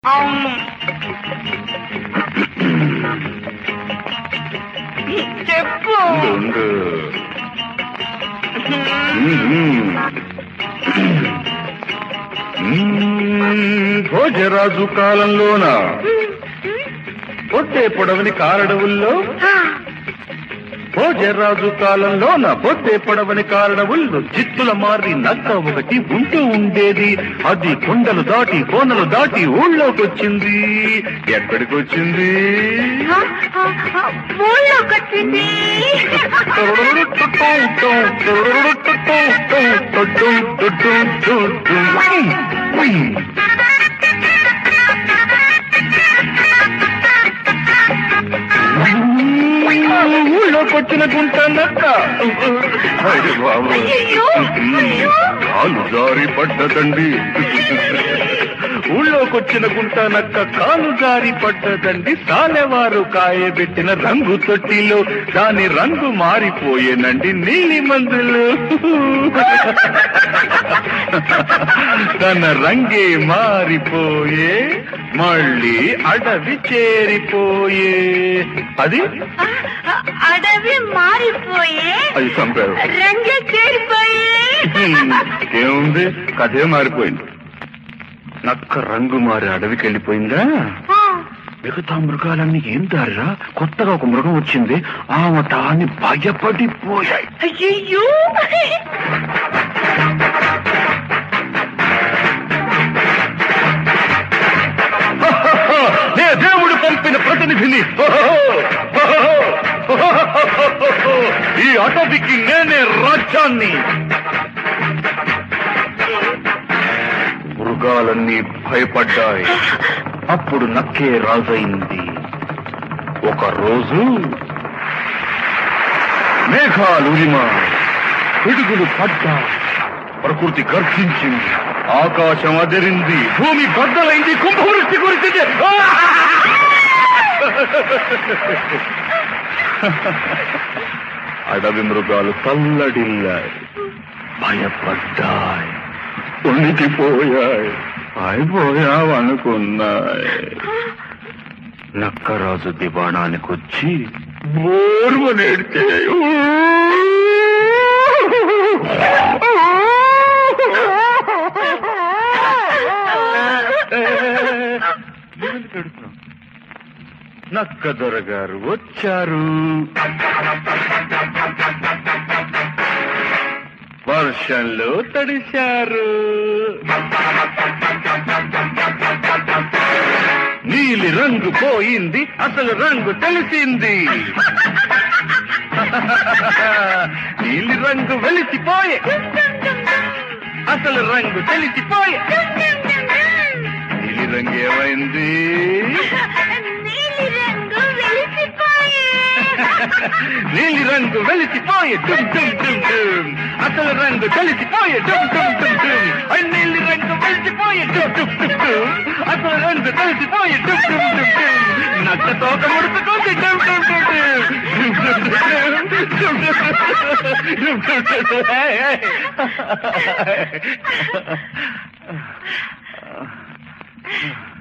అవును చెప్పు ఉండు. మ్మ్. మ్మ్. భోజరాజు కాలంలోన పొట్టే పొడవని కారడవుల్లో భోజరాజు కాలంలోన పొట్టే పొడవని కారడవుల్లో చిత్తుల మారి నక్క ఒకటి ఉంటూ ఉండేది అది కొండలు దాటి కోనలు దాటి ఊళ్ళోకొచ్చింది ఎక్కడికి వచ్చింది ఊళ్ళోకొచ్చింది ఊళ్ళోకొచ్చిన గుంట నక్క అయ్య బాబు. అయ్యయ్యో, అయ్యో. కాలు జారి పడ్డదండి ఊళ్ళోకొచ్చిన గుంట నక్క కాలు జారి పడ్డదండి సాలెవారు కాయబెట్టిన రంగు తొట్టిలో దాని రంగు మారిపోయేనండి నీలి మందులు తన రంగే మారిపోయే మళ్ళీ అడవి చేరిపోయే అది అడవి మారిపోయే అది చంపారు రంగే చేరిపోయే హ్మ్, ఏముంది కథే మారిపోయింది నక్క రంగు మారి అడవికి వెళ్ళిపోయిందా ఆ, మిగతా మృగాలన్నీ ఏం దారిరా కొత్తగా ఒక మృగం వచ్చింది ఆమె తాని భయపడిపోయాయి అయ్యయ్యో నే దేవుడు పంపిన ప్రతినిధిని ఈ అటవికి నేనే రాజ్యాన్ని మృగాలన్నీ భయపడ్డాయి అప్పుడు నక్కే రాజైంది ఒక రోజు మేఘాలు ఉరిమా పిడుగులు పడ్డా ప్రకృతి గర్జించింది ఆకాశం అదిరింది భూమి బద్దలైంది కుంభవృష్టి కురిసింది అడవి మృగాలు తల్లడిల్లాయి భయపడ్డాయి ఉనికిపోయాయి అయిపోయావనుకున్నాయి నక్కరాజు దివాణానికి వచ్చి ఓర్వ నేడితే నక్క దొరగారు వచ్చారు వర్షంలో తడిశారు నీలి రంగు పోయింది అసలు రంగు తెలిసింది నీలి రంగు వెలిసిపోయే అసలు రంగు తెలిసిపోయే నీలి రంగు ఏమైంది నీలి రంగు వెలిసిపోయే నీలి రంగు వెలిసిపోయే డుమ్ డుమ్ డుమ్ డుమ్ అసలు రంగు తెలిసిపోయే డుమ్ డుమ్ డుమ్ డుమ్ ఐ నీలి రంగు వెలిసిపోయే డుమ్ డుమ్ డుమ్ డుమ్ అసలు రంగు తెలిసిపోయే డుమ్ డుమ్ డుమ్ డుమ్ నక్క తోక ముడుచుకుంది డుమ్ డుమ్ డుమ్ డుమ్ డుమ్ డుమ్ డుమ్ డుమ్ డుమ్ డుమ్ డుమ్ హే, హే.